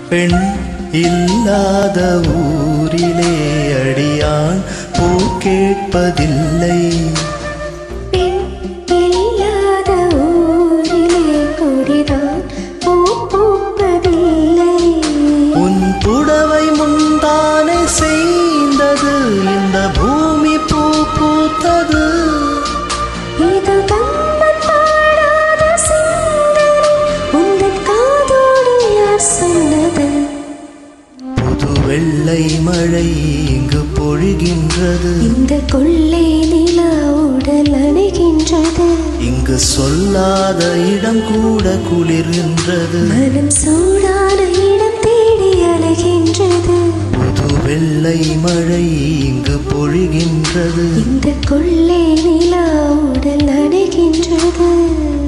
பெண் இல்லாத ஊரிலே அடியான் பூ கேட்பதில்லை பெண் இல்லாத ஊரிலே கொடிதான் பூ பூப்பதில்லை உன் புடவை முந்தானை செய்தது இந்த பூமி பூ பூத்தது இது கம்பன் பாடாத சிந்தனை உந்தன் காதோடு யார் சொன்னது புது வெள்ளை மழை இங்கு பொழிகின்றது இந்த கொள்ளை நிலா உடல் அணைகின்றது இங்கு சொல்லாத இடம் கூட குளிர்கின்றது மனம் சூடான இடம் தேடி அலைகின்றது புது வெள்ளை மழை இங்கு பொழிகின்றது இந்த கொள்ளை நிலா உடல் அணைகின்றது